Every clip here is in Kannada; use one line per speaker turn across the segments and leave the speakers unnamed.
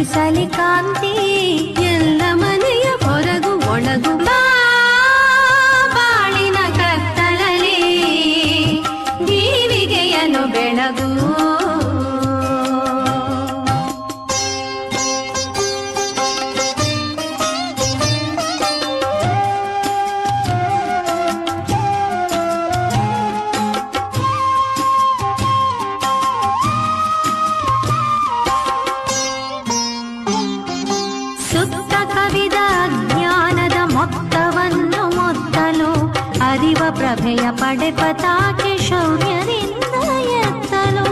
ಕಳಿಸಲಿ ಕಾಂತಿ ಎಲ್ಲ ಮನೆಯ ಹೊರಗು ಒಳಗು ಬಾ ಬಾಳಿನ ಕತ್ತಲಲಿ ಜೀವಿಗೆಯನು ಬೆಳಗು ಸುತ್ತ ಕವಿದ ಜ್ಞಾನದ ಮೊತ್ತವನ್ನು ಮೊತ್ತಲು ಅರಿವ ಪ್ರಭೆಯ ಪಡೆಪತಾಕೆ ಶೌರ್ಯದಿಂದ ಎತ್ತಲು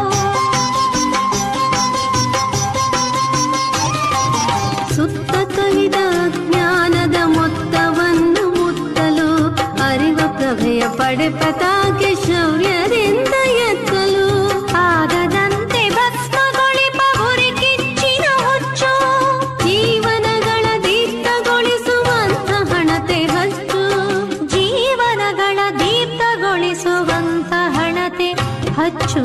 ಸುತ್ತ ಕವಿದ ಜ್ಞಾನದ ಮೊತ್ತವನ್ನು ಮುತ್ತಲು ಅರಿವ ಪ್ರಭೆಯ ಪಡೆಪತಾಕೆ ಶೌರ್ಯದಿಂದ ಎತ್ತಲು ಆಗದಂತೆ ಭಸ್ಮಗೊಳಿಪ ಹುರಿ ಕಿಚ್ಚಿನ ಹುಚ್ಚು ಜೀವನಗಳ ದೀಪ್ತಗೊಳಿಸುವಂತ ಹಣತೆ ಹಚ್ಚು ಜೀವನಗಳ ದೀಪ್ತಗೊಳಿಸುವಂತ ಹಣತೆ ಹಚ್ಚು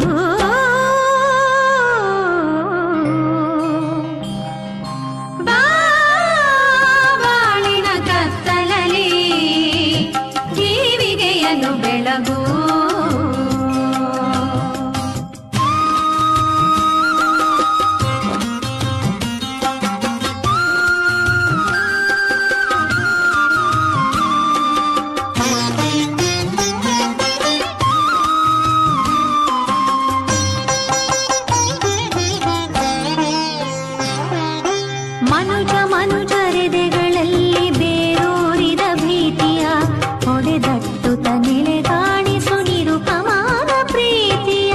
ಬಾ ಬಾಳಿನ ಕತ್ತಲಲಿ ಜೀವಿಗೆಯನು ಬೆಳಗು ಮನುಜ ಮನುಜರೆದೆಗಳಲ್ಲಿ ಬೇರೂರಿದ ಭೀತಿಯ ಹೊಡೆದಟ್ಟು ತನೆಲೆ ಕಾಣಿಸು ನಿರುಪಮಾನ ಪ್ರೀತಿಯ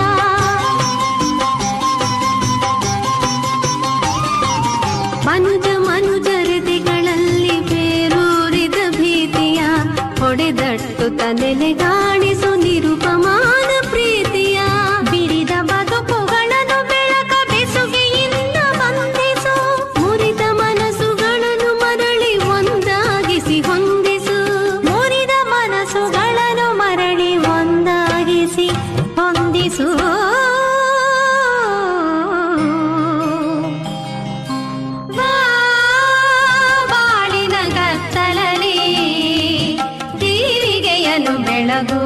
ಮನುಜ ಮನುಜರೆದೆಗಳಲ್ಲಿ ಬೇರೂರಿದ ಭೀತಿಯ ಹೊಡೆದಟ್ಟು ತನೆಲೆ ಕಾಣಿಸು ನಿರುಪಮಾನ ಪ್ರೀತಿಯ ಬಿರಿದ ಬದುಕುಗಳನ್ನು ಬೆಳಕ ಬೆಸುಗೆಯಿಂದ ಬಂಧಿಸು ಮುರಿದ ಮನಸ್ಸುಗಳನ್ನು ಮರಳಿ ಒಂದಾಗಿಸಿ ಹೊಂದಿಸು ಮುರಿದ ಮನಸ್ಸುಗಳನ್ನು ಮರಳಿ ಒಂದಾಗಿಸಿ ಹೊಂದಿಸು ಬಾ ಬಾಳಿನ ಕತ್ತಲಲಿ ಜೀವಿಗೆಯನು ಬೆಳಗು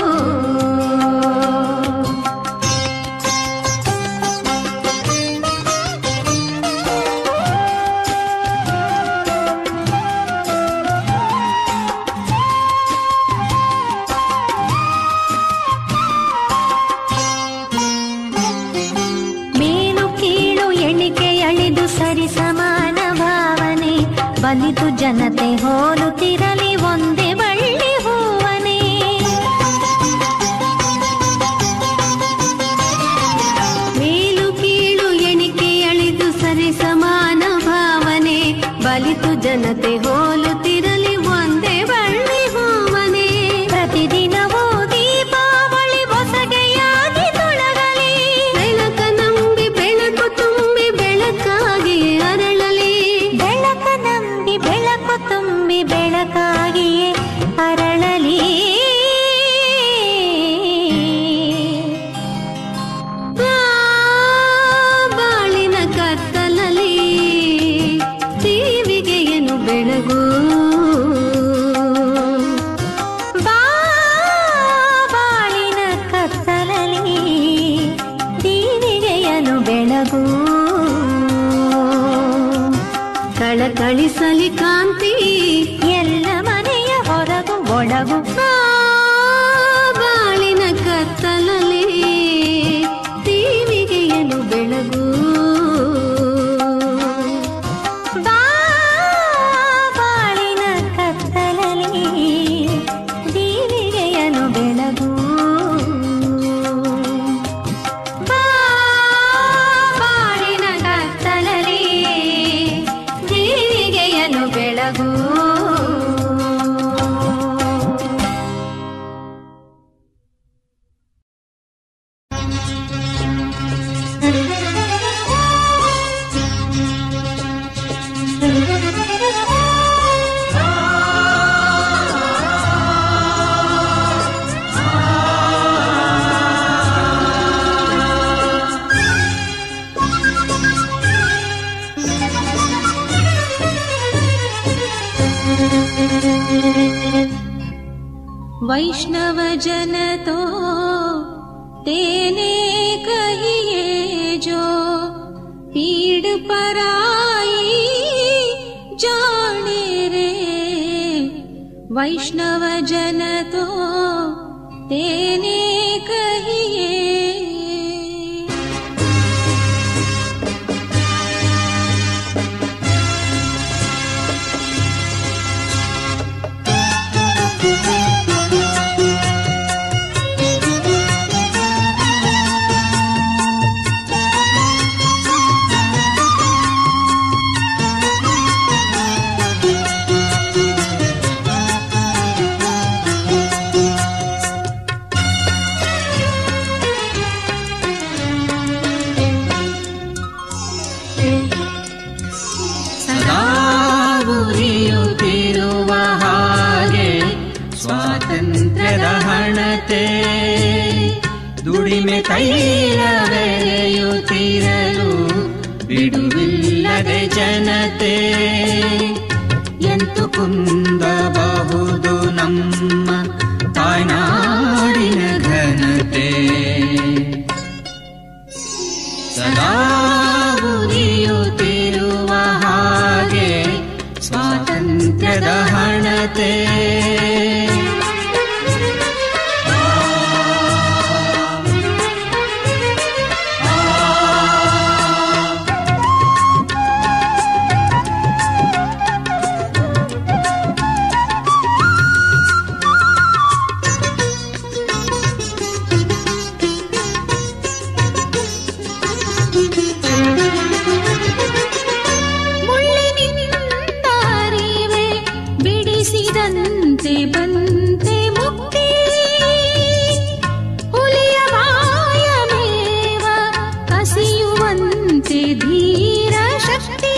ಮೇಲು ಕೀಳು ಎಣಿಕೆ ಅಳಿದು ಸರಿ ಸಮಾನ ಭಾವನೆ ಬಲಿತು ಜನತೆ ಹೋಲುತ್ತಿರಲಿ ಒಂದೇ ಬಳ್ಳಿ ಹೂವನೆ ಮೇಲು ಕೀಳು ಎಣಿಕೆ ಅಳಿದು ಸರಿ ಸಮಾನ ಭಾವನೆ ಬಲಿತು ಜನತೆ ಹೋಲುತ್ತಿರಲಿ ಒಂದೇ ಬಳ್ಳಿ ಹೂವನೆ ಪ್ರತಿದಿನವೂ ದೀಪಾವಳಿ ಹೊಸಗೆಯಾಗಿ ತೊಳಗಲಿ ಬೆಳಕ ನಂಬಿ ಬೆಳಕು ತುಂಬಿ ಬೆಳಕಾಗಿ ಅರಳಲಿ ಬೆಳಕ ನಂಬಿ ಬೆಳಕು ತುಂಬಿ ಬೆಳಕಾಗಿಯೇ ಅರಳಲಿ ಬಾ ಬಾಳಿನ ಕತ್ತಲಲಿ ಜೀವಿಗೆಯನು ಬೆಳಗು ಬಾ ಬಾಳಿನ ಕತ್ತಲಲಿ ದೀವಿಗೆಯನು ಬೆಳಗು ಕಳಕಳಿಸಲಿ ಕಾಂತಿ ಎಲ್ಲ ಮನೆಯ ಹೊರಗು ಒಳಗು ಬಾ ಬಾಳಿನ ಕತ್ತಲಲಿ ದೀವಿಗೆಯನು ಬೆಳಗು ಬಾ ಬಾಳಿನ ಕತ್ತಲಲಿ ದೀವಿಗೆಯನು ಬೆಳಗು ಬಾ ಬಾಳಿನ ಕತ್ತಲಲಿ ಜೀವಿಗೆಯನು ಬೆಳಗು वैष्णव जन तो तेने कहिए जो पीड़ पराई जाने रे वैष्णव जन तो तेने कहिए
ಸದಾ ಉರಿಯುತ್ತಿರುವ ಹಾಗೆ ಸ್ವಾತಂತ್ರ್ಯದ ಹಣತೆ ದುಡಿಮೆ ತೈಲವೆರೆಯುತ್ತಿರಲು ಬಿಡುವಿಲ್ಲದೆ ಜನತೆ ಎಂತು ಕುಂದಬಹುದು ನಮ್ಮ ತಾಯ್ನಾಡಿನ ಘನತೆ ಸದಾ ಉರಿಯುತ್ತಿರುವ ಹಾಗೆ ಸ್ವಾತಂತ್ರ್ಯದ ಹಣತೆ
ಮುಳ್ಳಿನಿಂದ ಅರಿವೆ ಬಿಡಿಸಿದಂತೆ ಬಂತೆ ಮುಕ್ತಿ ಹುಲಿಯ ಬಾಯ ಮೇವ ಕಸಿಯುವಂತೆ ಧೀರ ಶಕ್ತಿ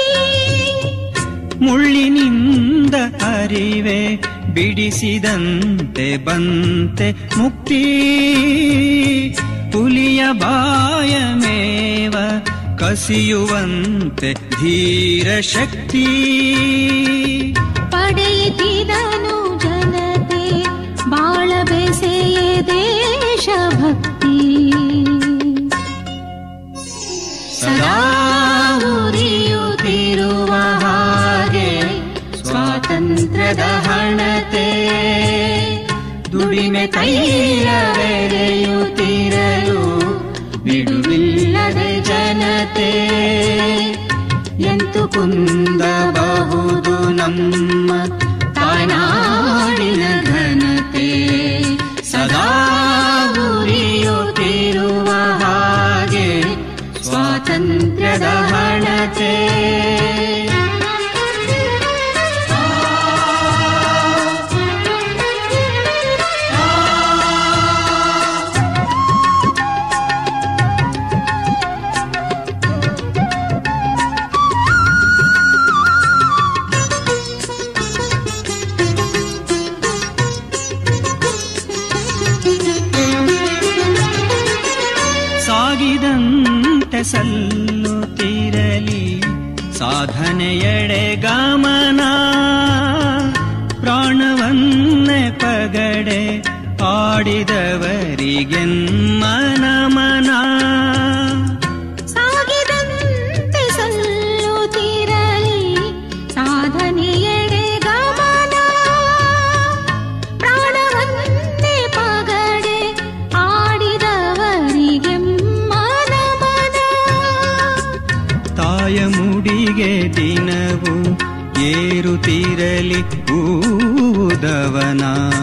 ಮುಳ್ಳಿನಿಂದ ಅರಿವೆ ಬಿಡಿಸಿದಂತೆ ಬಂತೆ ಮುಕ್ತಿ ಹುಲಿಯ ಬಾಯ ಮೇವ ಕಸಿಯುವಂತೆ ಧೀರ ಶಕ್ತಿ
ಪಡೆಯಿತಿದನು ಜನತೆ ಬಾಳ ಬೆಸೆಯೇ ದೇಶಭಕ್ತಿ
ಸದಾ ಉರಿಯುತ್ತಿರುವ ಹಾಗೆ ಸ್ವಾತಂತ್ರ್ಯದ ಹಣತೆ ದುಡಿಮೆ ತೈಲವೆರೆಯುತ್ತಿರಲು ಬಿಡುವಿಲ್ಲದೆ ಜನತೆ ಎಂತು ಕುಂದಬಹುದು ನಮ್ಮ ತಾಯ್ನಾಡಿನ ಘನತೆ ಸದಾ ಉರಿಯುತ್ತಿರುವ ಹಾಗೆ ಸ್ವಾತಂತ್ರ್ಯದ ಹಣತೆ ಸಾಗಿದಂತೆ ಸಲ್ಲುತ್ತಿರಲಿ ಸಾಧನೆಯೆಡೆ ಗಮನ ಪ್ರಾಣವನ್ನೇ ಪಗಡೆ ಆಡಿದವರಿಗೆಮ್ಮನ ಮನ
ಸಾಗಿದಂತೆ ಸಲ್ಲುತ್ತಿರಲಿ ಸಾಧನೆಯೆಡೆ ಗಮನ ಪ್ರಾಣವನ್ನೇ ಪಗಡೆ ಆಡಿದವರಿಗೆ ಮನ ಮನ
ತಾಯ ಮುಡಿಗೆ ದಿನವು ಏರುತ್ತಿರಲಿ ಊದವನ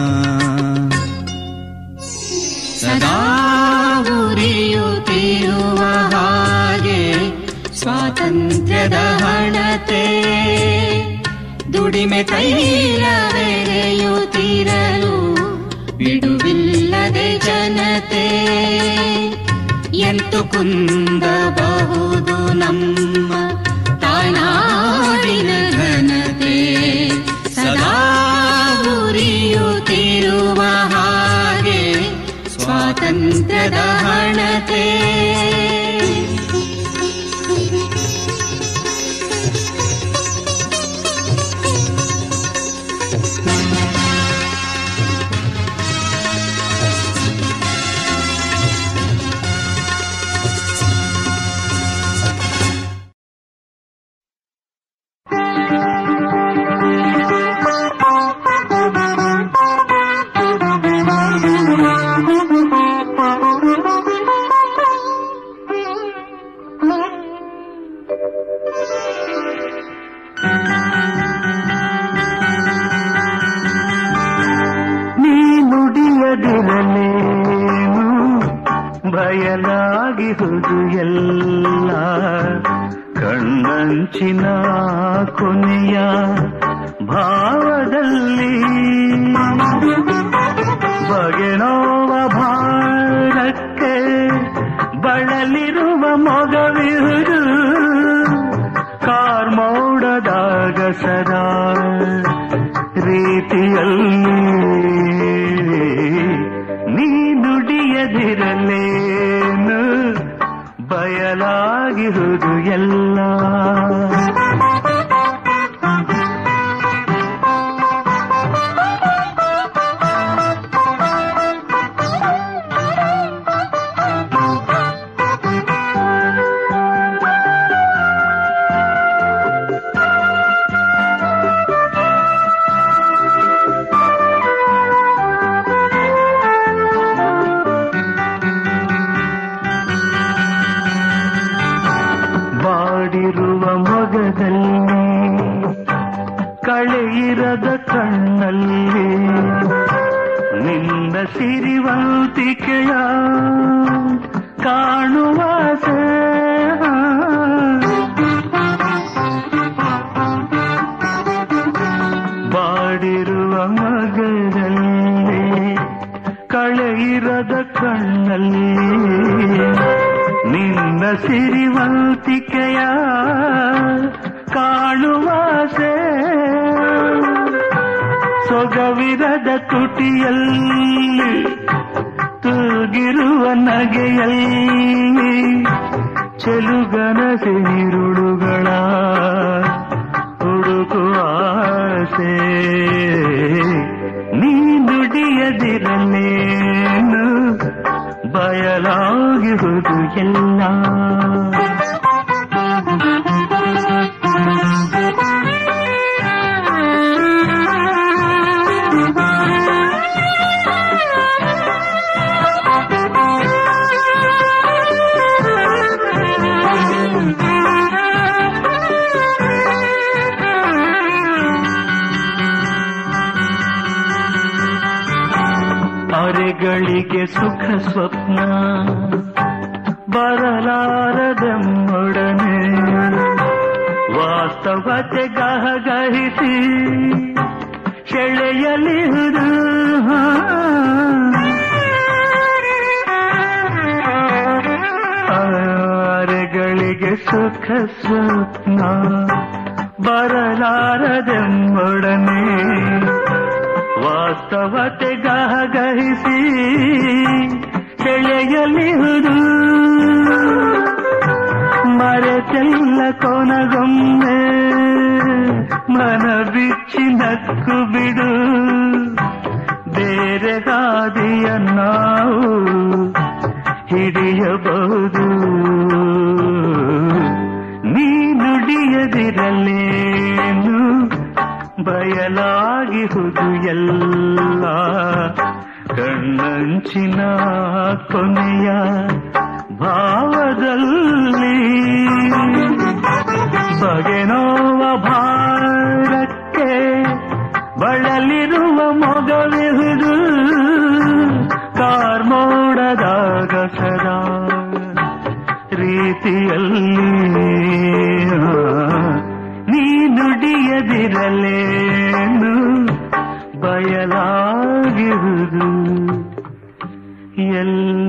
ಸದಾ ಉರಿಯುತ್ತಿರುವ ಹಾಗೆ ಸ್ವಾತಂತ್ರ್ಯದ ಹಣತೆ ದುಡಿಮೆ ತೈಲವೆರೆಯುತ್ತಿರಲು ಬಿಡುವಿಲ್ಲದೆ ಜನತೆ ಎಂತು ಕುಂದಬಹುದು ನಮ್ಮ ತಾಯ್ನಾಡಿನ ಘನತೆ ಸದಾ ಉರಿಯುತ್ತಿರುವ ಹಾಗೆ ಸ್ವಾತಂತ್ರ್ಯದ ಹಣತೆ
ಬಯಲಾಗಿಹುದು ಎಲ್ಲ ಕಣ್ಣಂಚಿನ ಕೊನೆಯ ಭಾವದಲ್ಲಿ ಬಗೆನೋವ ಭಾರಕ್ಕೆ ಬಳಲಿರುವ ಮೊಗವಿರುವುದು ಕಾರ್ಮೋಡದಾಗ ಸದಾ ರೀತಿಯಲ್ಲಿ ನೀ ನುಡಿಯದಿರಲೇನು ಬಯಲಾಗಿರುವುದು ಎಲ್ಲ ಬಾಡಿರುವ ಮೊಗದಲ್ಲಿ ಕಳೆಯಿರದ ಕಣ್ಣಲ್ಲಿ ನಿನ್ನ ಸಿರಿವಂತಿಕೆಯ ಕಾಣುವ ಬಾಡಿರುವ ಮಗದಲ್ಲಿ ಕಳೆಯಿರದ ಕಣ್ಣಲ್ಲಿ ನಿನ್ನ ಸಿರಿವಂತಿಕೆಯ ಕಾಣುವಾಸೆ ಸೊಗವಿರದ ತುಟಿಯಲ್ಲಿ ತೂಗಿರುವ ನಗೆಯಲ್ಲಿ ಚೆಲುಗನ ಸಿರುಳುಗಳ ಹುಡುಕುವ ಆಸೆ ನೀ ನುಡಿಯದಿರಲೇನು ಬಯಲಾಗಿರುವುದು ಎಲ್ಲ ಅರೆಗಳಿಗೆ ಸುಖ ಸ್ವಪ್ನ ಬರಲಾರದೆಮ್ಮೊಡನೆ ವಾಸ್ತವತೆ ಗಹಗಹಿಸಿ ಸೆಳೆಯಲಿಹುದು ಅರೆಗಳಿಗೆ ಸುಖ ಸ್ವಪ್ನ ಬರಲಾರದೆಮ್ಮೊಡನೆ ವಾಸ್ತವತೆ ಗಹಗಹಿಸಿ ಸೆಳೆಯಲಿಹುದು ಮರೆತೆಲ್ಲ ಕೊನಗೊಮ್ಮೆ ಮನ ಬಿಚ್ಚಿ ನಕ್ಕು ಬಿಡು ಬೇರೆ ಗಾದಿಯ ನಾವು ಹಿಡಿಯಬಹುದು ನೀ ನುಡಿಯದಿರಲೇನು ಬಯಲಾಗಿಹುದು ಎಲ್ಲ ಕಣ್ಣಂಚಿನ ಕೊನೆಯ ಭಾವದಲ್ಲಿ ಬಗೆನೋವ ಭಾರಕ್ಕೆ ಬಳಲಿರುವ ಮೊಗವಿಹುದು ಕಾರ್ಮೋಡದಾಗ ಸದಾ ರೀತಿಯಲ್ಲಿ ನೀ ನುಡಿಯದಿರಲೇನು ಬಯಲಾಗಿರುವುದು ಎಲ್ಲ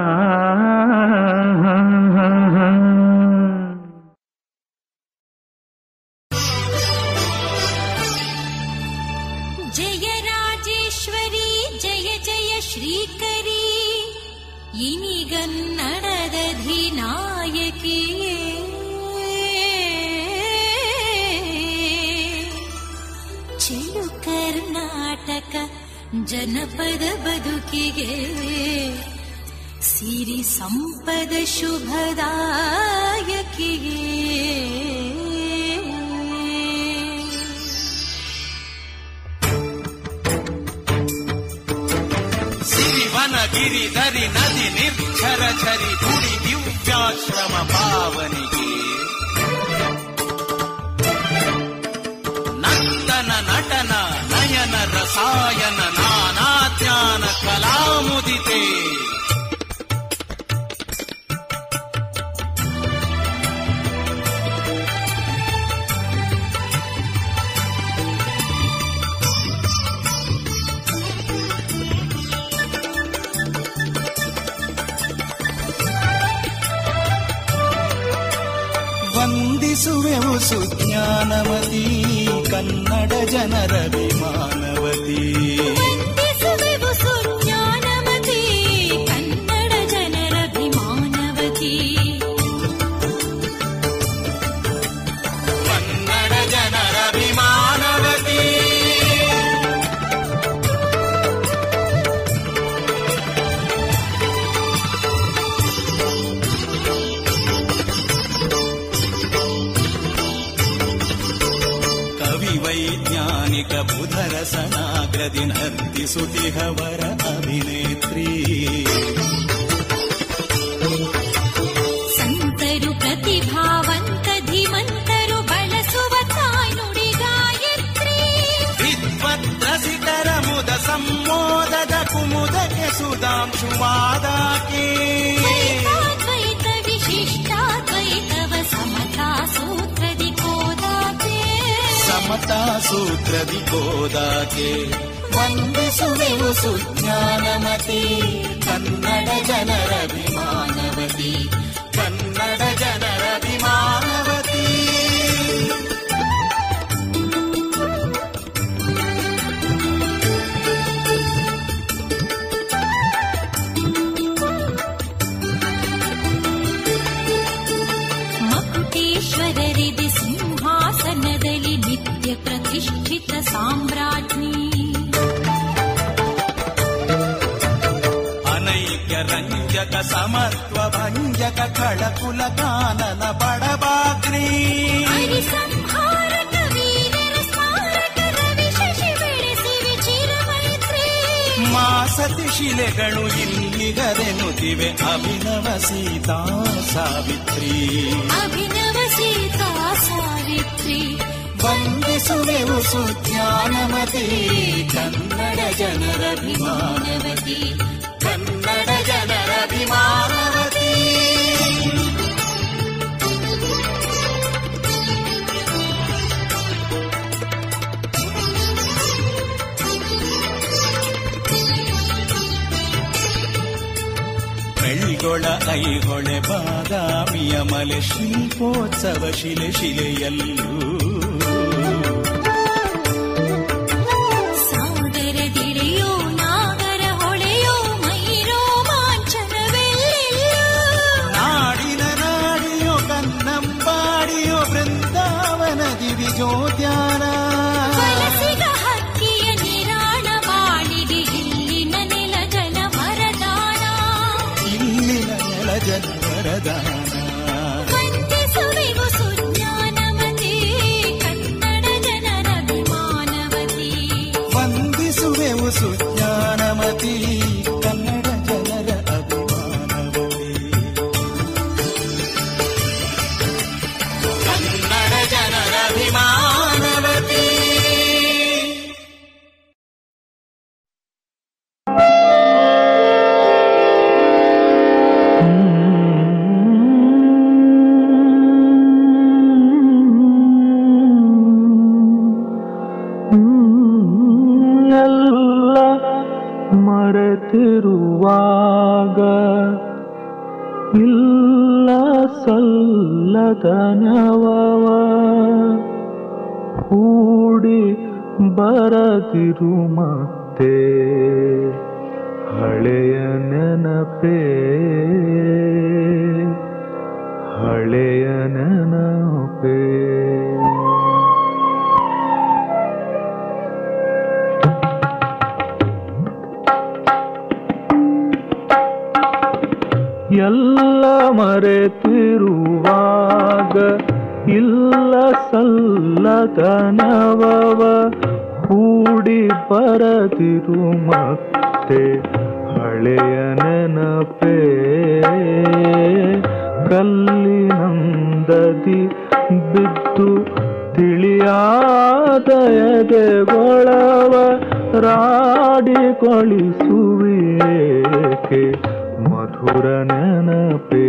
ಜಯ ರಾಜೇಶ್ವರಿ ಜಯ ಜಯ ಶ್ರೀಕರಿ ಇನಿಗನ್ನಡದ ಧಿನಾಯಕಿಯೇ ಚೆಲು ಕರ್ನಾಟಕ ಜನಪದ ಬದುಕಿಗೆ ಸಿರಿ ಸಂಪದ ಶುಭದಾಯಕಿಯೇ
ಸಿರಿವನ ಗಿರಿಧರಿ ನದಿ ನಿರ್ಝರ ಝರಿ ಗುಡಿ ದಿವ್ಯಾಶ್ರಮ ಪಾವನಿಗೆ ನಂದನ ನಟನ ನಯನ ರಸಾಯನ ನಾನಾ ಜ್ಞಾನ ಕಲಾಮುದಿತೆ ವಂದಿಸುವೆವು ಸುಜ್ಞಾನಮತಿ ಕನ್ನಡ ಜನರ ವಿಮಾನವತಿ
ವಂದಿಸುವೆವು ಸುಜ್ಞಾನಮತಿ ಕನ್ನಡ ಜನರಭಿಮಾನವತಿ
ಕನ್ನಡ ಜನರ ವಿಮಾನವತಿ ಕವಿ ವೈಜ್ಞಾನಿಕ ಬುಧರ ಸನಾಗ್ರದಿ ನರ್ತಿಸುತಿಹವರ ಅಭಿನೇತ್ರಿ
ಸಂತರು ಪ್ರತಿಭಾವಂತ ಧೀಮಂತರು ಬಳಸುವ ತಾಯ್ನುಡಿ ಗಾಯತ್ರಿ
ವಿದ್ವದ್ರಸಿಕರ ಮುದ ಸಂಮೋದದ ಕುಮುದಕ್ಕೆ ಸುಧಾಂಶುವಾದಾಕೆ
ದ್ವೈತ ವಿಶಿಷ್ಟಾದ್ವೈತವ ಸಮತಾ ಸೂತ್ರದಿ ಕೋದಾತೆ
ಸಮತಾ ಸೂತ್ರದಿ ಕೋದಾಕೆ ವಂದಿಸುವೆವು ಸುಜ್ಞಾನಮತಿ ಕನ್ನಡ ಜನರ ವಿಮಾನವತಿ ಕನ್ನಡ ಜನರ ವಿಮಾನವತಿ
ಮಕುಟೇಶ್ವರರಿದೆ ಸಿಂಹಾಸನದಲ್ಲಿ ನಿತ್ಯ ಪ್ರತಿಷ್ಠಿತ ಸಾಮ್ರಾಜ್ಞಿ
ಅನೈಕ್ಯ ರಂಜಕ ಸಮತ್ವ ಭಂಜಕ ಖಳಕುಲ ಕಾನನ ಬಡಬಾಗ್ರಿ
ಹರಿ ಸಂಹಾರಕ ವೀರರ ಸ್ಮಾರಕ ರವಿ ಶಶಿ ಬೆಳೆಸಿವೆ ಚಿರಮೈತ್ರಿ
ಮಾಸತಿ ಶಿಲೆಗಳು ಇಲ್ಲಿಗರೆನುತ್ತಿವೆ ಅಭಿನವ ಸೀತಾ ಸಾವಿತ್ರಿ
ಅಭಿನವ ಸೀತಾ ಸಾವಿತ್ರಿ
ವಂದಿಸುವೆವು ಸುಜ್ಞಾನಮತಿ ಕನ್ನಡ ಜನರ
ಮಾನವತಿ
ಕನ್ನಡ ಜನರ ವಿಮಾನವತಿ ಬೆಳ್ಗೊಳ ಐಹೊಳೆ ಬಾದಾಮಿಯ ಮಲೆ ಶಿಲ್ಪೋತ್ಸವ ಶಿಲೆ ಶಿಲೆಯಲ್ಲೂ
ಸಾಗರದಿಳೆಯೋ ನಾಗರ ಹೊಳೆಯೋ ಮೈರೋ ಮಾಂಚನವೆಲ್ಲ
ನಾಡಿನ ನಾಡಿಯೋ ಕನ್ನಂಬಾಡಿಯೋ ಬೃಂದಾವನ ದಿವಿಜೋದ್ಯಾನ
ವಲಸಿಗ ಹಕ್ಕಿಯ ನಿರಾಳ ಬಾಳಿಗೆ ಇಲ್ಲಿನ ನೆಲ ಜಲ ಮರದಾನ
ಇಲ್ಲಿನ ನೆಲ ಜನವರದಾನ
ವಂದಿಸುವೆವು ಸುಜ್ಞಾನಮತಿ ಕನ್ನಡ ಜನರ ಅಭಿಮಾನವತಿ
ವಂದಿಸುವೆವು ಸುಜ್ಞಾನಮತಿ ಕನ್ನಡ ಜನರ ಅಭಿಮಾನವತಿ ಕನ್ನಡ ಜನರ ಅಭಿಮಾನವತಿ
ಎಲ್ಲ ಮರೆತಿರುವಾಗ ಇಲ್ಲ ಸಲ್ಲದನವವ ಹೂಡಿ ಬರದಿರು ಮತ್ತೆ ಹಳೆಯ ನೆನಪೇ ಹಳೆಯ ನೆನಪೇ ಎಲ್ಲ ಮರೆತಿರುವಾಗ ಇಲ್ಲ ಸಲ್ಲತನವವ ಹೂಡಿ ಬರದಿರು ಮತ್ತೆ ಹಳೆಯ ನೆನಪೇ ಕಲ್ಲಿನಂದದಿ ಬಿದ್ದು ತಿಳಿಯಾದಯದೆಗೊಳವ ರಾಡಿಗೊಳಿಸುವಿಯೇಕೆ ಮಧುರ ನೆನಪೇ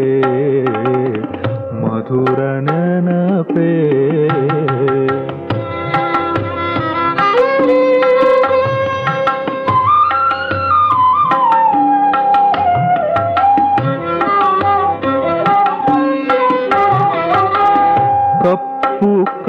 ಮಧುರ ನೆನಪೇ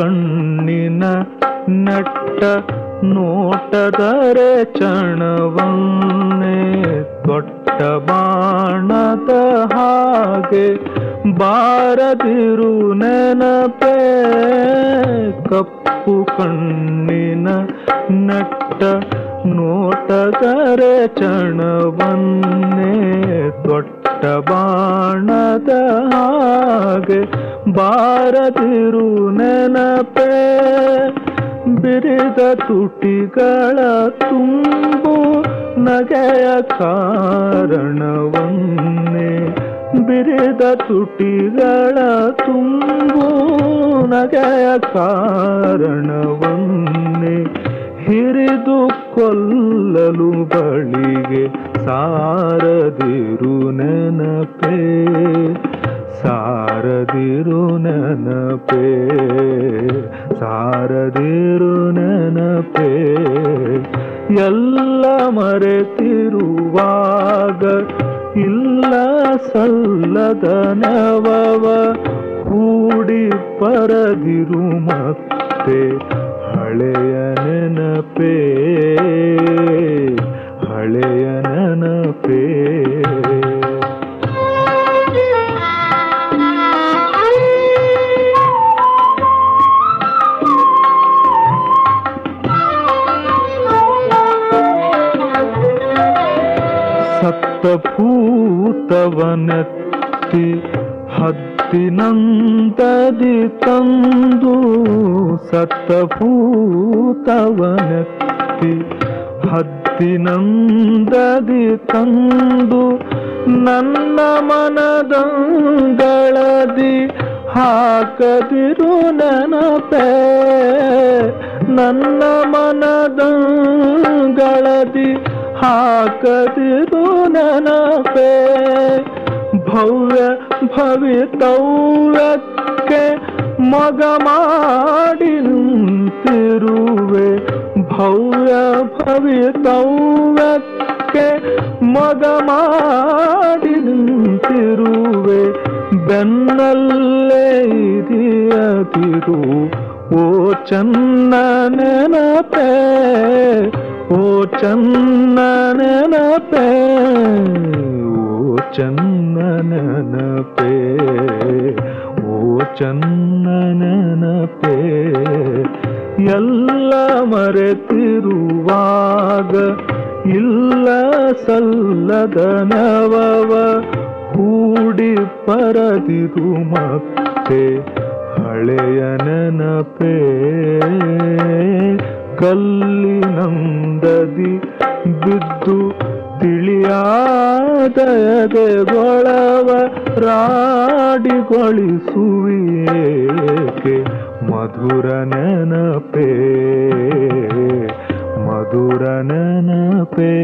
ಕಣ್ಣಿನ ನಟ್ಟ ನೋಟದರೆ ಚಣವನ್ನೇ ದೊಡ್ಡ ಬಾಣದ ಹಾಗೆ ಬಾರದಿರು ನೆನಪೇ ಕಪ್ಪು ಕಣ್ಣಿನ ನಟ್ಟ ನೋಟದರೆ ಚಣವನ್ನೇ ದೊಡ್ಡ ಬಾಣದ ಹಾಗೆ ಬಾರದಿರು ನೆನಪೇ ಬಿರಿದ ತುಟಿಗಳ ತುಂಬು ನಗೆಯ ಕಾರಣವನ್ನೇ ಬಿರಿದ ತುಟಿಗಳ ತುಂಬು ನಗೆಯ ಕಾರಣವನ್ನೇ ಹಿರಿದು ಕೊಲ್ಲಲು ಬಳಿಗೆ ಸಾರದಿರು ನೆನಪೇ ಸಾರದಿರು ನೆನಪೇ ಸಾರದಿರು ನೆನಪೇ ಎಲ್ಲ ಮರೆತಿರುವಾಗ ಇಲ್ಲ ಸಲ್ಲದ ನವವ ಹೂಡಿ ಪರದಿರು ಮತ್ತೆ ಹಳೆಯ ನೆನಪೇ ಹಳೆಯ ನೆನಪೇ ಸಪ್ತಭೂತವನೆತ್ತಿ ಹತ್ತಿನಂತದಿ ತಂದು ಸಪ್ತಭೂತವನೆತ್ತಿ ಹತ್ತಿನಂದದಿ ತಂದು ನನ್ನ ಮನದಂಗಳದಿ ಹಾಕದಿರು ನೆನಪೇ ನನ್ನ ಮನದಂಗಳದಿ ಹಾಕದಿರು ನೆನಪೇ ಭವ್ಯ ಭವಿತವ್ಯಕ್ಕೆ ಮಗ ಮಾಡಿ ನಿಂತಿರುವೆ ಭವ್ಯ ಭವಿತವ್ಯಕ್ಕೆ ಮಗ ಮಾಡಿ ನಿಂತಿರುವೆ ಬೆನ್ನಲ್ಲೇ ಇರಿಯದಿರು ಓ ಚನ್ನ ನೆನಪೇ ಓ ಚನ್ನ ನೆನಪೇ ಓ ಚನ್ನ ನೆನಪೇ ಓ ಚನ್ನ ನೆನಪೇ ಎಲ್ಲ ಮರೆತಿರುವಾಗ ಇಲ್ಲ ಸಲ್ಲದ ನವವ ಹೂಡಿ ಪರದಿರು ಮತ್ತೆ ಹಳೆಯ ನೆನಪೇ ಕಲ್ಲಿನಂದದಿ ಬಿದ್ದು ತಿಳಿಯಾದಯದೆ ಗೊಳವ ರಾಡಿಗೊಳಿಸುವಿಯೇಕೆ ಮಧುರ ನೆನಪೇ ಮಧುರ ನೆನಪೇ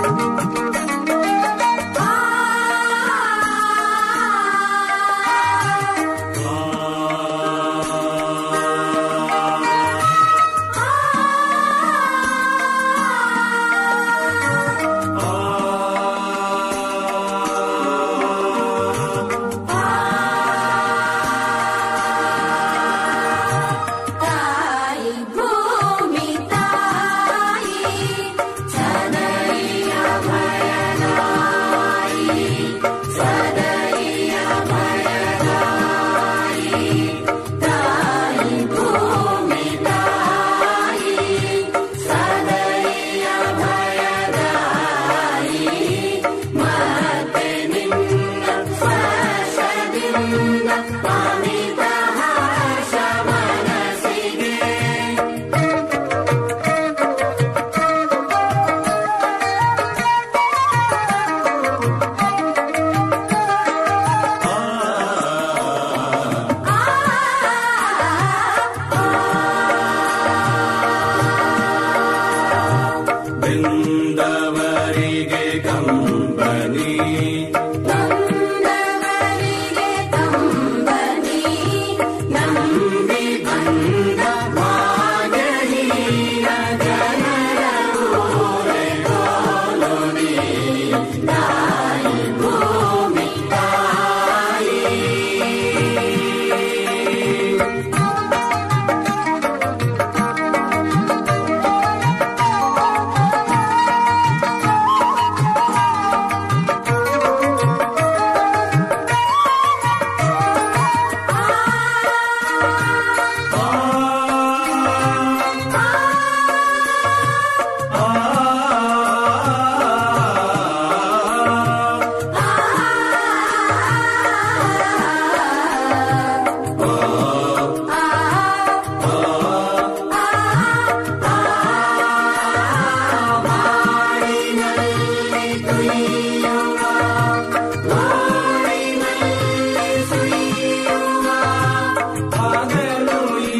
ಆ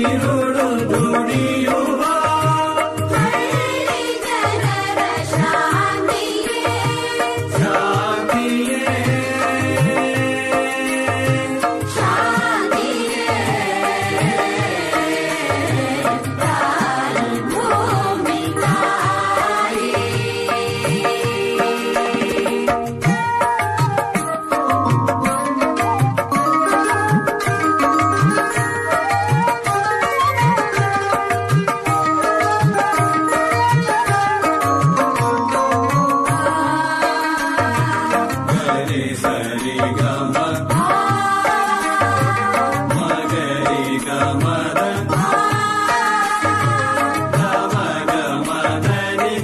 ನೀರುಳು ದುಡಿಯುವ
ಹಳ್ಳಿ ಜನರ ಶಾಂತಿಯೇ
ಶಾಂತಿಯೇ
ಶಾಂತಿಯೇ ತಾಯಿ ಭೂಮಿ ತಾಯಿ
ಗರಿ ಸರಿ ಗಮ ಮಗರಿ ಗಮದ ಗಮ ಗಮದನಿ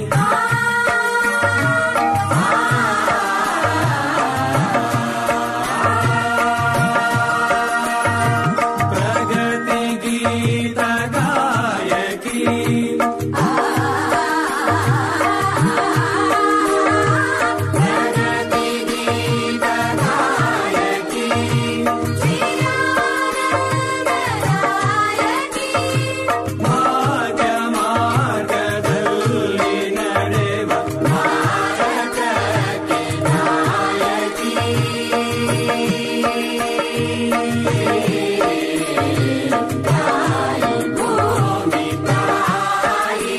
ಪ್ರಗತಿ ಗೀತ ಗಾಯಕಿ ಪ್ರಗತಿ ಗೀತ ಗಾಯಕಿ ಭಾಗ್ಯ ಮಾರ್ಗದಲ್ಲಿ ನಡೆವ ಭಾರತಕ್ಕೆ ನಾಯಕಿ ಭೂಮಿ ತಾಯಿ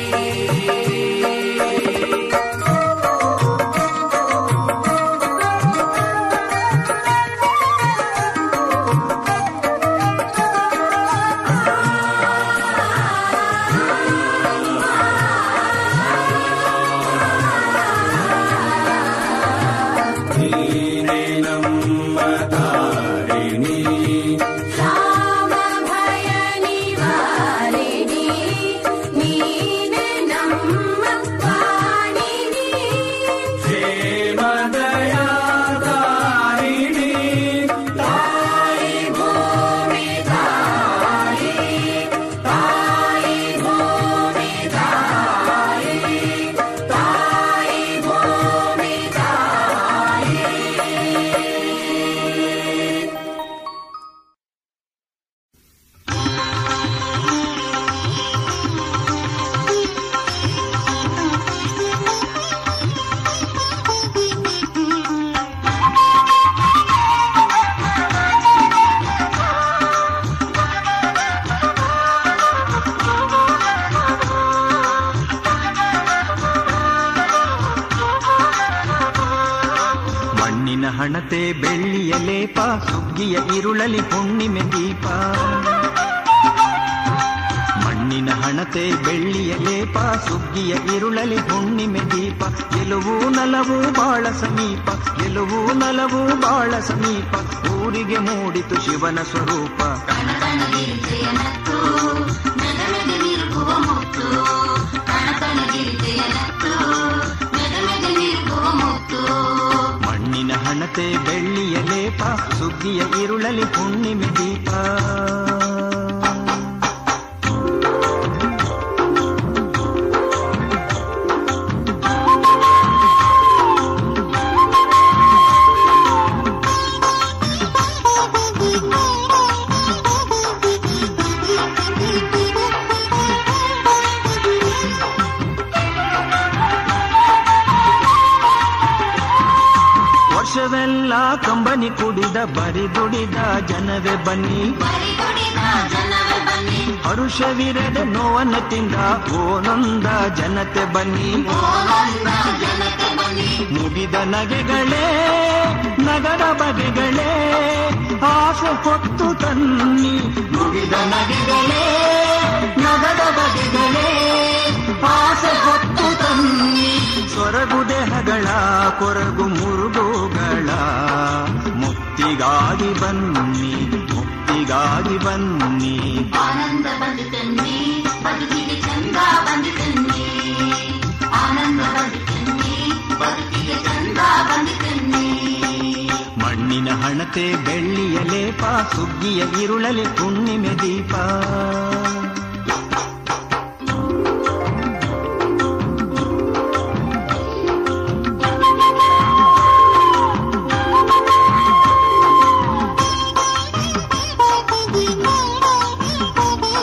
ನೀನೇ ನಮ್ಮ ತಾರಿಣಿ
ರಾಮ ಭಯ ನಿವಾರಿಣಿ ನೀನೆ ನಮ್ಮ ವಾಣಿನಿ
ಕ್ಷೇಮದಯ ತಾರಿಣಿ ತಾಯಿ ಭೂಮಿ ತಾಯಿ ತಾಯಿ ಭೂಮಿ ತಾಯಿ ತಾಯಿ ಭೂಮಿ ತಾಯಿ
ಮಣ್ಣಿನ ಹಣತೆ ಬೆಳ್ಳಿಯ ಲೇಪ ಸುಗ್ಗಿಯ ಇರುಳಲಿ ಹುಣ್ಣಿಮೆ ದೀಪ ಮಣ್ಣಿನ ಹಣತೆ ಬೆಳ್ಳಿಯ ಲೇಪ ಸುಗ್ಗಿಯ ಇರುಳಲಿ ಹುಣ್ಣಿಮೆ ದೀಪ ಗೆಲುವು ನಲವು ಬಾಳ ಸಮೀಪ ಗೆಲುವು ನಲವು ಬಾಳ ಸಮೀಪ ಊರಿಗೆ ಮೂಡಿತು ಶಿವನ ಸ್ವರೂಪ ಮಣ್ಣಿನ ಹಣತೆ ಬೆಳ್ಳಿಯ ಲೇಪ ಸುಗ್ಗಿಯ ಇರುಳಲಿ ಹುಣ್ಣಿಮೆ ದೀಪ ವರ್ಷವೆಲ್ಲ ಕಂಬನಿ ಕುಡಿದ ಬರಿ ದುಡಿದ ಜನವೇ ಬನ್ನಿ ಹರುಷವಿರದೆ ನೋವನ್ನ ತಿಂದ ಓನೊಂದ ಜನತೆ ಬನ್ನಿ ಮುಗಿದ ನಗೆಗಳೇ ನಗರ ಬಗೆಗಳೇ ಆಸೆ ಹೊತ್ತು ತನ್ನಿ ಮುಗಿದ ನಗೆಗಳೇ ನಗರ ಬಗೆಗಳೇ ಆಸೆ ಹೊತ್ತು ತನ್ನಿ ಸ್ವರಗು ದೇಹಗಳ ಕೊರಗು ಮುರುಗುಗಳ ಮುಕ್ತಿಗಾಗಿ ಬನ್ನಿ ಮುಕ್ತಿಗಾಗಿ ಬನ್ನಿ
ಆನಂದ ಬಂದು ತನ್ನಿ ಬದುಕಿಗೆ ಚಂದ ಬಂದು ತನ್ನಿ ಆನಂದ ಬಂದು ತನ್ನಿ ಬದುಕಿಗೆ ಚಂದ ಬಂದು ತನ್ನಿ
ಮಣ್ಣಿನ ಹಣತೆ ಬೆಳ್ಳಿಯ ಲೇಪ ಸುಗ್ಗಿಯ ಇರುಳಲಿ ಹುಣ್ಣಿಮೆ ದೀಪ
Thank you.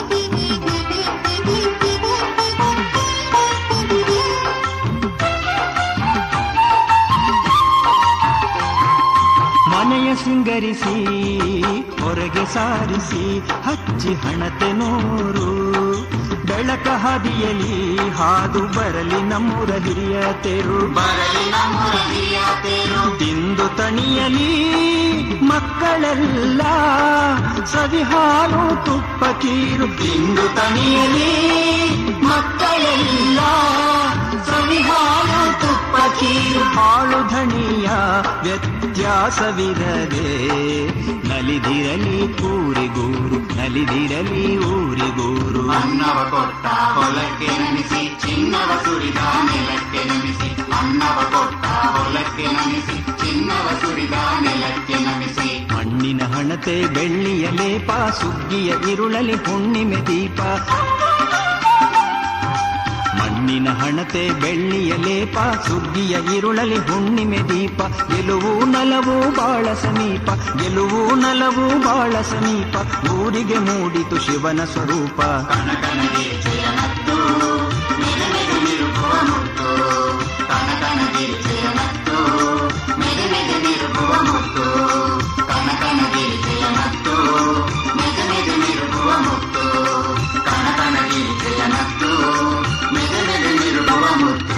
ಶೃಂಗರಿಸಿ ಹೊರಗೆ ಸಾರಿಸಿ ಹಚ್ಚಿ ಹಣತೆ ನೂರು ಬೆಳಕ ಹಾದಿಯಲಿ ಹಾದು ಬರಲಿ ನಮ್ಮೂರ ಹಿರಿಯ ತೇರು
ಬರಲಿ ನಮ್ಮೂರ ಹಿರಿಯ ತೇರು
ತಿಂದು ತಣಿಯಲಿ ಮಕ್ಕಳೆಲ್ಲ ಸವಿ ಹಾಲು ತುಪ್ಪ ಕೀರು ತಿಂದು ತಣಿಯಲಿ ಮಕ್ಕಳೆಲ್ಲ ಸವಿ ಹಾಲು ತುಪ್ಪ ಕೀರು ಹಾಳು ಧಣಿಯ ವ್ಯತ್ಯಾಸವಿರದೆ ನಲಿದಿರಲಿ ಊರಿಗೂರು ನಲಿದಿರಲಿ ಊರಿಗೂರು
ಅನ್ನವ ಕೊಟ್ಟ ಹೊಲಕ್ಕೆ ನಮಿಸಿ ಚಿನ್ನವ ಸುರಿದ ನೆಲಕ್ಕೆ ನಮಿಸಿ ಅನ್ನವ ಕೊಟ್ಟ ಹೊಲಕ್ಕೆ ನಮಿಸಿ ಚಿನ್ನವ ಸುರಿದ ನೆಲಕ್ಕೆ ನಮಿಸಿ
ಮಣ್ಣಿನ ಹಣತೆ ಬೆಳ್ಳಿಯ ಲೇಪ ಸುಗ್ಗಿಯ ಇರುಳಲಿ ಹುಣ್ಣಿಮೆ ದೀಪ ಮಣ್ಣಿನ ಹಣತೆ ಬೆಳ್ಳಿಯ ಲೇಪ ಸುಗ್ಗಿಯ ಇರುಳಲಿ ಹುಣ್ಣಿಮೆ ದೀಪ ಗೆಲುವು ನಲವು ಬಾಳ ಸಮೀಪ ಗೆಲುವು ನಲವು ಬಾಳ ಸಮೀಪ ಊರಿಗೆ ಮೂಡಿತು ಶಿವನ ಸ್ವರೂಪ
ಕನಕನಗೆ ಜಯನತ್ತು ಮೆರೆ ಮೆರೆ ಮಿರುಗುವ ಮುತ್ತು ಕನಕನಗೆ ಜಯನತ್ತು ಮೆರೆ ಮೆರೆ ಮಿರುಗುವ ಮುತ್ತು ಕನಕನಗೆ ಜಯನತ್ತು ಮೆರೆ ಮೆರೆ ಮಿರುಗುವ ಮುತ್ತು ಕನಕನಗೆ ಜಯನತ್ತು ಮೆರೆ ಮೆರೆ ಮಿರುಗುವ ಮುತ್ತು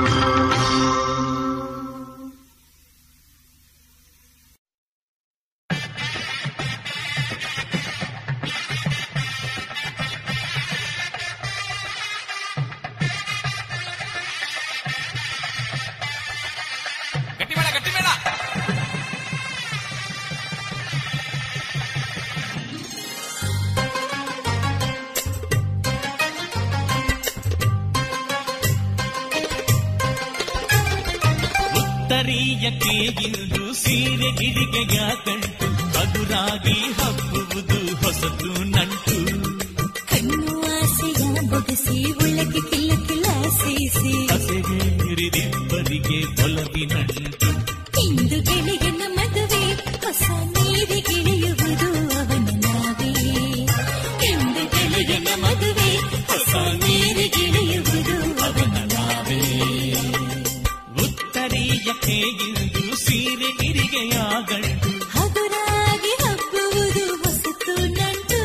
ಉತ್ತರೀಯಕ್ಕೆ ಇಂದು ಸೀರೆ ಗಿರಿಗೆಯ ಕಂಟು ಹಗುರಾಗಿ ಹಬ್ಬುವುದು ಹೊಸತು ನಂಟು
ಕಣ್ಣು ಆಸೆಯ ಬೊಗಸಿ ಒಳಗೆ ಕಿಲ್ಲ ಕಿಲ್ಲ ಸೇಸಿ
ಹಸೆಗೇರಿದಿಬ್ಬರಿಗೆ ಒಲವಿನಂಟು
ಇಂದು ಗೆಳೆಯನ ಮದುವೆ ಹೊಸ ನೀರಿಗಿಳಿಯುವುದು ಅವನ ನಾವೇ ಇಂದು ಗೆಳೆಯನ ಮದುವೆ ಹೊಸ ನೀರಿಗಿಳಿಯುವುದು ಅವನ ನಾವೇ
ಉತ್ತರೀಯಕ್ಕೆ ಇಂದು ಸೀರೆ ಗಿರಿಗೆಯ ಗಂಟು
ಹಗುರಾಗಿ ಹಬ್ಬುವುದು ಹೊಸತು ನಂಟು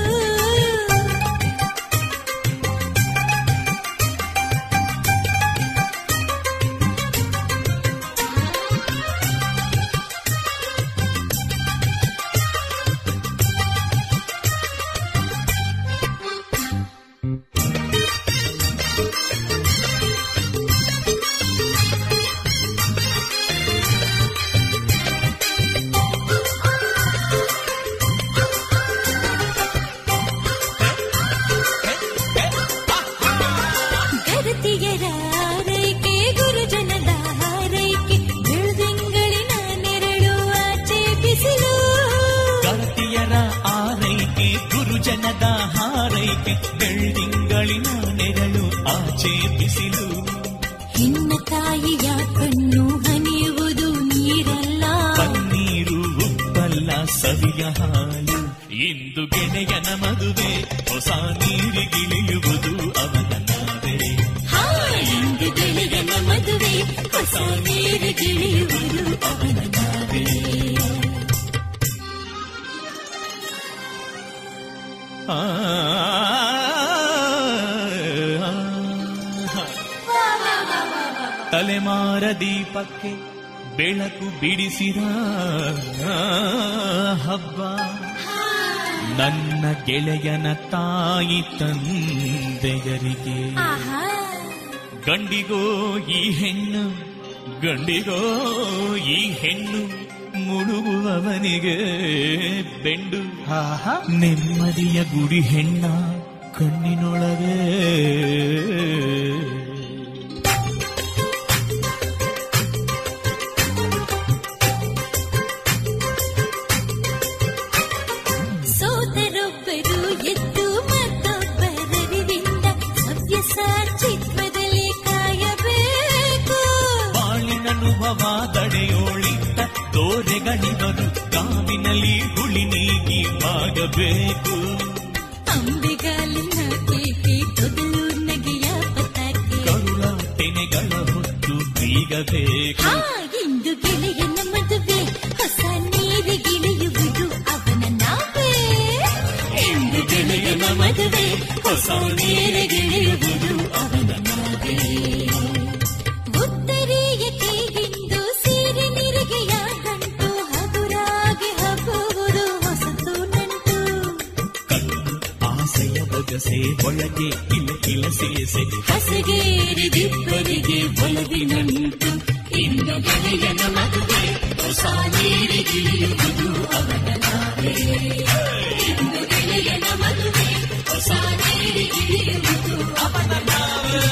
ಗರತಿಯರ ಆರೈಕೆ ಗುರುಜನದ ಹಾರೈಕೆ ಬೆಳದಿಂಗಳಿನ ನೆರಳು ಆಚೆ ಬಿಸಿಲು
ಗರತಿಯರ ಆರೈಕೆ ಗುರುಜನದ ಹಾರೈಕೆ ಬೆಳ್ದಿಂಗಳಿನ ನೆರಳು ಆಚೆ ಬಿಸಿಲು
ಹೆಣ್ಣ ತಾಯಿಯ ಕಣ್ಣು ಹನಿಯುವುದು ನೀರಲ್ಲ
ಪನ್ನೀರು ಉಪ್ಪಲ್ಲ ಸವಿಯ ಹಾಲು ಇಂದು ಗೆಳೆಯನ ಮದುವೆ ಹೊಸ ನೀರಿಗಿಳಿಯುವುದು ಅವನ ನಾವೇ
ಹಾ, ಇಂದು ಗೆಳೆಯನ ಮದುವೆ ಹೊಸ ನೀರಿಗಿಳಿಯುವುದು ಅವನ ನಾವೇ
ಆ, ತಲೆಮಾರ ದೀಪಕ್ಕೆ ಬೆಳಕು ಬಿಡಿಸಿದ ಹಬ್ಬ ನನ್ನ ಗೆಳೆಯನ ತಾಯಿ ತಂದೆಯರಿಗೆ
ಆಹಾ
ಗಂಡಿಗೋ ಈ ಹೆಣ್ಣು ಗಂಡಿಗೋ ಈ ಹೆಣ್ಣು ಮುಳುಗುವವನಿಗೆ ಬೆಂಡು ನೆಮ್ಮದಿಯ ಗುಡಿ ಹೆಣ್ಣ ಕಣ್ಣಿನೊಳಗೆ
ಸೋದರೊಬ್ಬರು ಎದ್ದು ಮತ್ತೊಬ್ಬರರಿಂದ ಸವ್ಯ ಸಾಚಿತ್ವದಲ್ಲಿ ಕಾಯಬೇಕು
ಬಾಳಿನನುಭವ ತಡೆಯೋಳಿಂದ ತೋರೆಗಳಿವರು ಕಾವಿನಲ್ಲಿ ಹುಳಿ ನೀಗಿ ಬಾಗಬೇಕು
ಅಂಬೆಗಾಲಿನ ಕೇಕೆ ತೊದಲು ನಗೆಯ ಪತಾಕೆ
ಕರುಳ ತೆನೆಗಳ ಹೊತ್ತು ಬೀಗಬೇಕು
ಹಾ ಇಂದು ಗೆಳೆಯನ ಮದುವೆ ಹೊಸ ನೀರಿಗಿಳಿಯುವುದು ಮದುವೆ ಹೊಸ ನೇರಗಿಳಿಯುವುದು ಅವನ ನಾವೇ ಉತ್ತರೀಯಕ್ಕೆ ಹಿಂದು ಸೀರೆ ನಿರಿಗೆಯ ಗಂಟು ಹಗುರಾಗಿ ಹಬ್ಬುವುದು ಹೊಸತು ನಂಟು
ಕಣ್ಣು ಆಸೆಯ ಬೊಗಸೆ ಒಳಗೆ ಕಿಲ ಕಿಲ ಸೇಸೆ
ಹಸಗೇರಿದಿಬ್ಬರಿಗೆ ಒಲವಿನಂಟು ಇನ್ನು ಗೆಳೆಯನ ಮದುವೆ ಹೊಸ ನೀರಿಗಿಳಿಯುವುದು ಅವನ ನಾವೇ ಇನ್ನು ಗೆಳೆಯನ ಮದುವೆ ಹೊಸ ನೀರಿಗಿಳಿಯುವುದು ಅವನ ನಾವೇ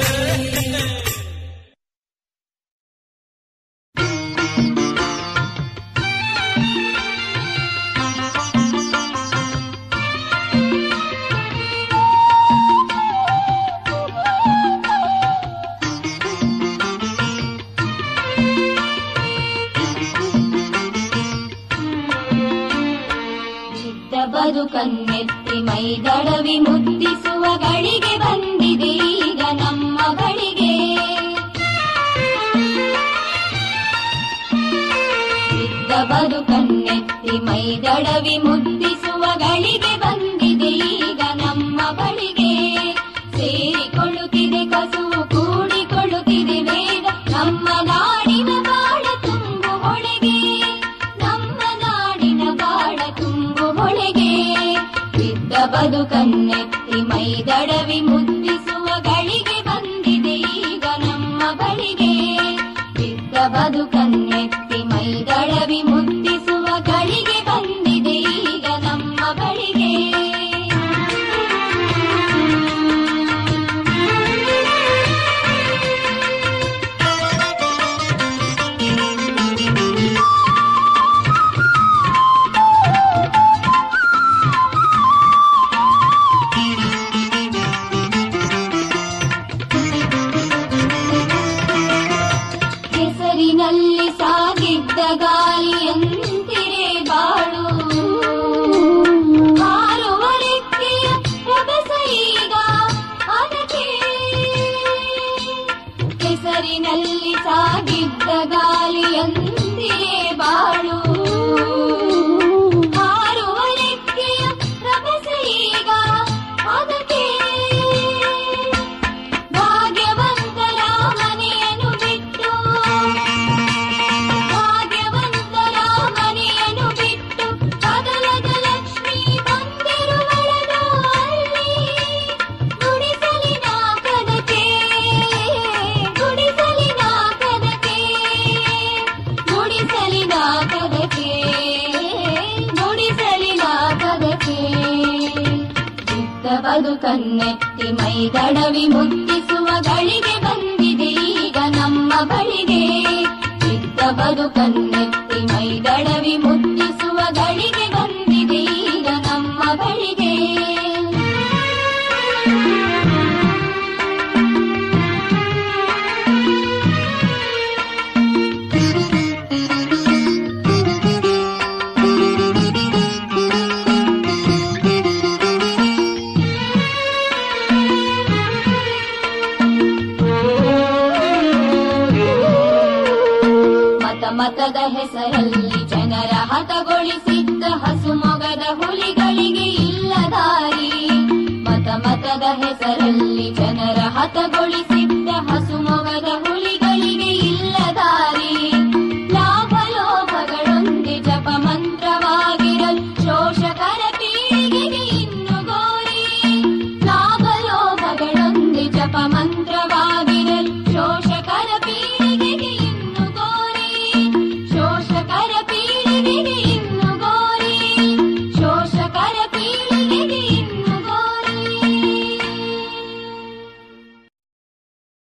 ಇದ್ದ ಬದುಕನ್ನೆತ್ತಿ ಮೈದಳವಿ ಮುದ್ದಿಸುವ ಗಳಿಗೆ ಬಂದಿದೆ ಈಗ ನಮ್ಮ ಬಳಿಗೆ ಇದ್ದ ಬದುಕನ್ನೆತ್ತಿ ಮೈದಳವಿ ಮುದ್ದಿಸುವ ಗಳಿಗೆ ಬಂದಿದೆ ಈಗ ನಮ್ಮ ಬಳಿಗೆ ಸೇರಿಕೊಳ್ಳುತ್ತಿದೆ ಕಸುವು ಕೂಡಿಕೊಳ್ಳುತ್ತಿದೆ ವೇಗ ನಮ್ಮ ನಾಡಿನ ಬಾಳ ತುಂಬು ಹೊಳೆಗೆ ನಮ್ಮ ನಾಡಿನ ಬಾಳ ತುಂಬು ಹೊಳೆಗೆ ಇದ್ದ ಬದುಕನ್ನೆತ್ತಿ ಮೈದಡವಿ ಮುದ್ದಿಸುವ ಗಳಿಗೆ ಬಂದಿದೆ ಈಗ ನಮ್ಮ ಬಳಿಗೆ ಇದ್ದ ಬದುಕನ್ನೆತ್ತಿ ಮೈದಳವಿ ಮುದ್ದಿಸುವ ಗಳಿಗೆ ಬಂದಿದೆ ಈಗ ನಮ್ಮ ಬಳಿಗೆ ಹೆಸರಿನಲ್ಲಿ ಸಾಗಿದ್ದ ಗಾಳಿಯಂತಿರೆ ಬಾಳು ಹಾರುವ ರೆಕ್ಕೆಯ ರಭಸ ಈಗ ಅದಕ್ಕೆ ಹೆಸರಿನಲ್ಲಿ ಸಾಗಿದ್ದ ಗಾಳಿಯಂತಿರೆ ಬಾಳು ಹಾರುವ ರೆಕ್ಕೆಯ ರಭಸ ಈಗ ಅದಕ್ಕೆ ಭಾಗ್ಯವಂತರ ಮನೆಯನ್ನು ಬಿಟ್ಟು ಭಾಗ್ಯವಂತರ ಮನೆಯನ್ನು ಬಿಟ್ಟು ಕದಲದ ಲಕ್ಷ್ಮಿ ಬಂದಿರುವಳದು ಅಲ್ಲಿ ಗುಡಿಸಲಿನ ಕದಕ್ಕೆ ಗುಡಿಸಲಿನ ಕದಕ್ಕೆ ಗುಡಿಸಲಿನ ಕದಕ್ಕೆ ಗುಡಿಸಲಿನ ಕದಕ್ಕೆ ಇದ್ದ ಬದುಕನ್ನೆತ್ತಿ ಮೈದಡವಿ ಮುದ್ದಿಸುವ ಗಳಿಗೆ ಬಂದಿದೆ ಈಗ ನಮ್ಮ ಬಳಿಗೆ ಇದ್ದ ಬದುಕನ್ನೆತ್ತಿ ಮೈದಡವಿ ಮುದ್ದಿಸುವ ಗಳಿಗೆ ಬಂದಿದೆ ಈಗ ನಮ್ಮ ಬಳಿಗೆ ಮತ ಮತದ ಹೆಸರಲ್ಲಿ ಜನರ ಹತಗೊಳಿಸಿದ್ದ ಹಸು ಮೊಗದ ಹುಲಿಗಳಿಗೆ ಇಲ್ಲ ದಾರಿ ಮತ ಮತದ ಹೆಸರಲ್ಲಿ ಜನರ ಹತಗೊಳಿಸಿದ್ದ